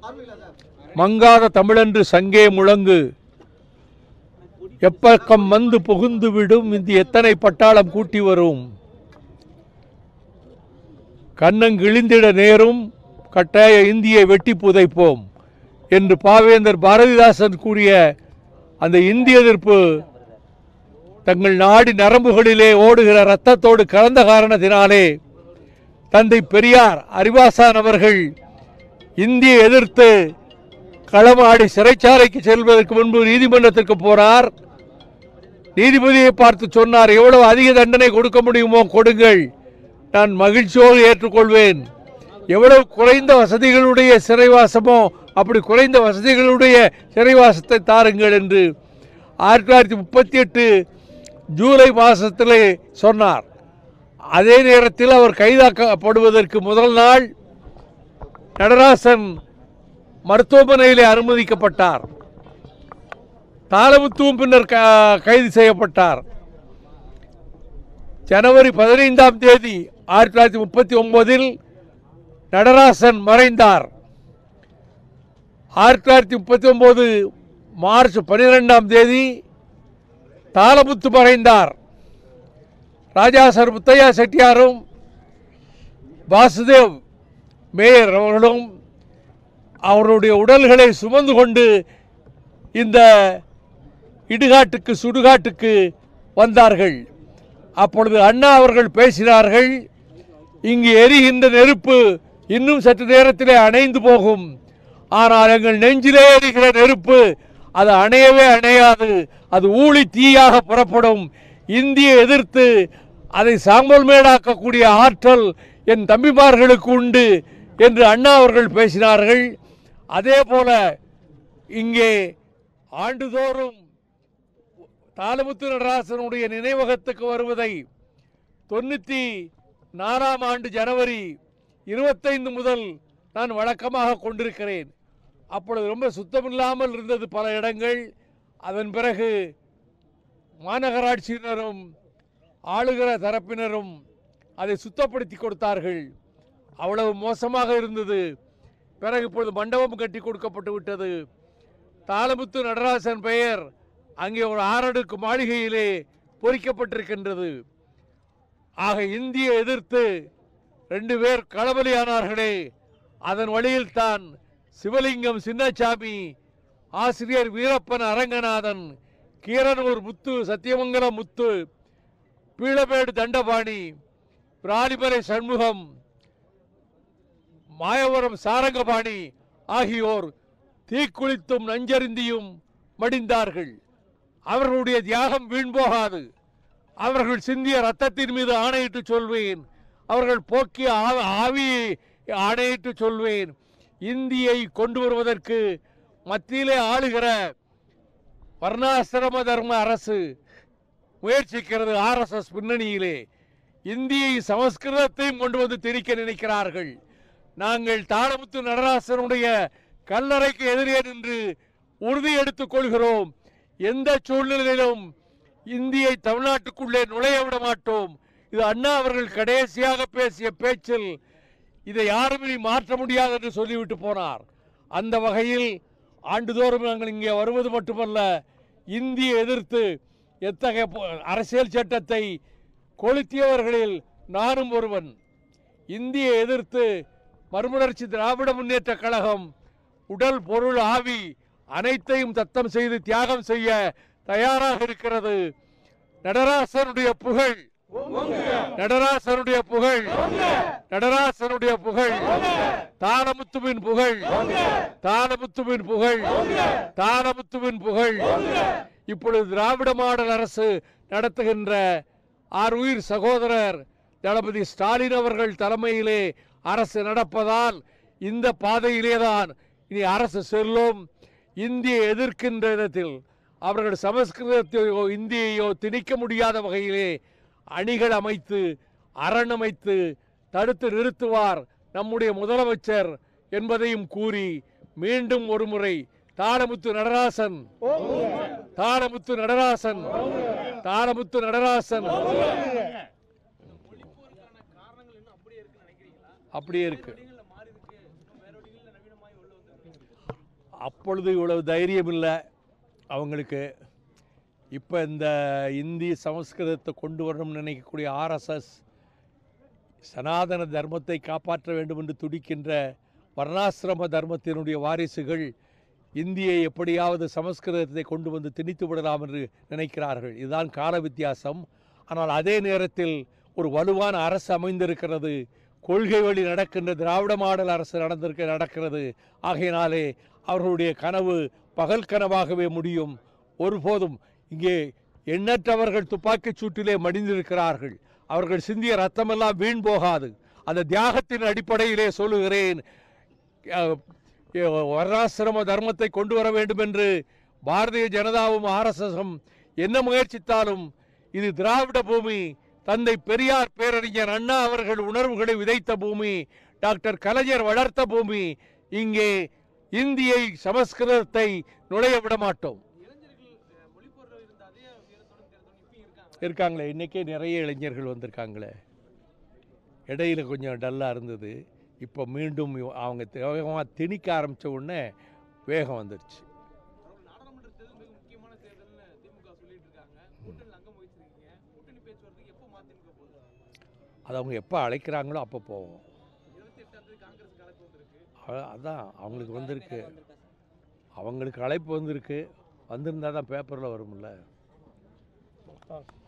மங்காத தமிழன்று சங்கே முழங்கு எப்பக்கம் வந்து புகுந்து விடும் இந்த எத்தனை பட்டாளம் கூட்டி வரும் கண்ணங்கிழிந்திட நேரும் கட்டாய இந்தியை வெட்டி புதைப்போம் என்று பாவேந்தர் பாரதிதாசன் கூறிய அந்த இந்திய எதிர்ப்பு தங்கள் நாடி நரம்புகளிலே ஓடுகிற இரத்தத்தோடு கலந்த காரணத்தினாலே தந்தை பெரியார் அறிவாசான் அவர்கள் இந்தியை எதிர்த்து களமாடி சிறைச்சாலைக்கு செல்வதற்கு முன்பு நீதிமன்றத்திற்கு போனார் நீதிபதியை பார்த்து சொன்னார் எவ்வளவு அதிக தண்டனை கொடுக்க முடியுமோ கொடுங்கள் நான் மகிழ்ச்சியோடு ஏற்றுக்கொள்வேன் எவ்வளவு குறைந்த வசதிகளுடைய சிறைவாசமோ அப்படி குறைந்த வசதிகளுடைய சிறைவாசத்தை தாருங்கள் என்று ஆயிரத்தி தொள்ளாயிரத்தி முப்பத்தி எட்டு ஜூலை மாதத்திலே சொன்னார் அதே நேரத்தில் அவர் கைதாக்கப்படுவதற்கு முதல் நாள் நடராசன் மருத்துவமனையிலே அனுமதிக்கப்பட்டார் தாளமுத்துவும் பின்னர் க- கைது செய்யப்பட்டார் ஜனவரி பதினைந்தாம் தேதி ஆயிரத்தி தொள்ளாயிரத்தி முப்பத்தி ஒன்பதில் நடராசன் மறைந்தார் ஆயிரத்தி தொள்ளாயிரத்தி முப்பத்தி ஒன்பது மார்ச் பன்னிரெண்டாம் தேதி தாளமுத்து மறைந்தார் ராஜாசர் முத்தையா செட்டியாரும் வாசுதேவ் மேயர் அவர்களும் அவருடைய உடல்களை சுமந்து கொண்டு இந்த இடுகாட்டுக்கு சுடுகாட்டுக்கு வந்தார்கள் அப்பொழுது அண்ணா அவர்கள் பேசினார்கள் இங்கு எரிகின்ற நெருப்பு இன்னும் சற்று நேரத்திலே அணைந்து போகும் ஆனால் எங்கள் நெஞ்சிலே எரிகிற நெருப்பு அது அணையவே அணையாது அது ஊழி தீயாக புறப்படும் இந்தியை எதிர்த்து அதை சாம்பல் மேடாக்கக்கூடிய ஆற்றல் என் தம்பிமார்களுக்கு உண்டு என்று அண்ணா அவர்கள் பேசினார்கள் அதே போல இங்கே ஆண்டுதோறும் தாளமுத்து நடராசனுடைய நினைவகத்துக்கு வருவதை தொண்ணூற்றி நாலாம் ஆண்டு ஜனவரி இருபத்தைந்து முதல் நான் வழக்கமாக கொண்டிருக்கிறேன் அப்பொழுது ரொம்ப சுத்தமில்லாமல் இருந்தது பல இடங்கள் அதன் பிறகு மாநகராட்சியினரும் ஆளுகிற தரப்பினரும் அதை சுத்தப்படுத்தி கொடுத்தார்கள் அவ்வளவு மோசமாக இருந்தது பிறகு இப்பொழுது மண்டபம் கட்டி கொடுக்கப்பட்டு விட்டது தாளமுத்து நடராசன் பெயர் அங்கே ஒரு ஆறடுக்கு மாளிகையிலே பொறிக்கப்பட்டிருக்கின்றது ஆக இந்திய எதிர்த்து ரெண்டு பேர் களபலியானார்களே அதன் வழியில் தான் சிவலிங்கம் சின்னசாமி ஆசிரியர் வீரப்பன் அரங்கநாதன் கீரனூர் முத்து சத்தியமங்கலம் முத்து பீளமேடு தண்டபாணி பிராணிமலை சண்முகம் மாயவரம் சாரங்கபாணி ஆகியோர் தீக்குளித்தும் நஞ்சருந்தியும் மடிந்தார்கள் அவர்களுடைய தியாகம் வீண் போகாது அவர்கள் சிந்திய ரத்தத்தின் மீது ஆணையிட்டு சொல்வேன் அவர்கள் போக்கிய ஆ- ஆவியை ஆணையிட்டு சொல்வேன் இந்தியை கொண்டு வருவதற்கு மத்தியிலே ஆளுகிற வர்ணாசிரம தர்ம அரசு முயற்சிக்கிறது ஆர்எஸ்எஸ் பின்னணியிலே இந்தியை சமஸ்கிருதத்தையும் கொண்டு வந்து திணிக்க நினைக்கிறார்கள் நாங்கள் தாளமுத்து நடராசனுடைய கல்லறைக்கு எதிரே நின்று உறுதி எடுத்துக் கொள்கிறோம் எந்த சூழ்நிலையிலும் இந்தியை தமிழ்நாட்டுக்குள்ளே நுழைய விட மாட்டோம் இது அண்ணா அவர்கள் கடைசியாக பேசிய பேச்சில் இதை யாரும் இனி மாற்ற முடியாது என்று சொல்லிவிட்டு போனார் அந்த வகையில் ஆண்டுதோறும் நாங்கள் இங்கே வருவது மட்டுமல்ல இந்தியை எதிர்த்து எத்தகைய போ- அரசியல் சட்டத்தை கொளுத்தியவர்களில் நானும் ஒருவன் இந்தியை எதிர்த்து மறுமலர்ச்சி திராவிட முன்னேற்ற கழகம் உடல் பொருள் ஆவி அனைத்தையும் தத்தம் செய்து தியாகம் செய்ய தயாராக இருக்கிறது நடராசனுடைய புகழ் நடராசனுடைய புகழ் நடராசனுடைய புகழ் தாளமுத்துவின் புகழ் தாளமுத்துவின் புகழ் தாளமுத்துவின் புகழ் இப்பொழுது திராவிட மாடல் அரசு நடத்துகின்ற ஆர் உயிர் சகோதரர் தளபதி ஸ்டாலின் அவர்கள் தலைமையிலே அரசு நடப்பதால் இந்த பாதையிலேதான் இனி அரசு செல்லும் இந்தியை எதிர்க்கின்ற விதத்தில் அவர்கள் சமஸ்கிருதத்தையோ இந்தியையோ திணிக்க முடியாத வகையிலே அணிகள் அமைத்து அரண் அமைத்து தடுத்து நிறுத்துவார் நம்முடைய முதலமைச்சர் என்பதையும் கூறி மீண்டும் ஒருமுறை தாளமுத்து நடராசன் தாளமுத்து நடராசன் தாளமுத்து நடராசன் அப்படியே இருக்கு அப்பொழுது இவ்வளவு தைரியம் இல்லை அவங்களுக்கு இப்போ இந்த இந்தி சமஸ்கிருதத்தை கொண்டு வரணும்னு நினைக்கக்கூடிய ஆர்எஸ்எஸ் சனாதன தர்மத்தை காப்பாற்ற வேண்டும் என்று துடிக்கின்ற வர்ணாசிரம தர்மத்தினுடைய வாரிசுகள் இந்தியை எப்படியாவது சமஸ்கிருதத்தை கொண்டு வந்து திணித்து விடலாம் என்று நினைக்கிறார்கள் இதுதான் கால வித்தியாசம் ஆனால் அதே நேரத்தில் ஒரு வலுவான அரசு அமைந்திருக்கிறது கொள்கை வழி நடக்கின்ற திராவிட மாடல் அரசு நடந்திருக்க நடக்கிறது ஆகையினாலே அவர்களுடைய கனவு பகல் கனவாகவே முடியும் ஒருபோதும் இங்கே எண்ணற்றவர்கள் துப்பாக்கிச் சூட்டிலே மடிந்திருக்கிறார்கள் அவர்கள் சிந்திய ரத்தமெல்லாம் வீண் போகாது அந்த தியாகத்தின் அடிப்படையிலே சொல்லுகிறேன் அஹ், அஹ், வர்ணாசிரம தர்மத்தை கொண்டு வர வேண்டும் என்று பாரதிய ஜனதாவும் ஆர்எஸ்எஸும் என்ன முயற்சித்தாலும் இது திராவிட பூமி தந்தை பெரியார் பேரறிஞர் அண்ணா அவர்கள் உணர்வுகளை விதைத்த பூமி டாக்டர் கலைஞர் வளர்த்த பூமி இங்கே இந்தியை சமஸ்கிருதத்தை நுழைய விட மாட்டோம் இளைஞர்கள் அஹ், மொழி போடுற இருந்த அதே வீரத்தோடும் தேர்தலும் இப்பயும் இருக்காங்க இருக்காங்களே இன்றைக்கே நிறைய இளைஞர்கள் வந்திருக்காங்களே இடையில கொஞ்சம் டல்லாக இருந்தது இப்போ மீண்டும் இவ- அவங்க வேகமாக திணிக்க ஆரம்பித்த உடனே வேகம் வந்துடுச்சு அதாவது நாடாளுமன்ற தேர்தல் மிக முக்கியமான தேர்தல்னு திமுக சொல்லிட்டு இருக்காங்க கூட்டணியில் அங்கம் வகிச்சிருக்கீங்க கூட்டணி பேச்சுவார்த்தைக்கு எப்போ மதிமுக போகுது அது அவங்க எப்போ அழைக்கிறாங்களோ அப்போ போவோம் இருபத்தி எட்டாம் தேதி காங்கிரஸுக்கு அழைப்பு வந்திருக்கு அ- அதான் அவங்களுக்கு வந்திருக்கு அவங்களுக்கு அழைப்பு வந்திருக்கு வந்திருந்தால் தான் பேப்பரில் வரும்ல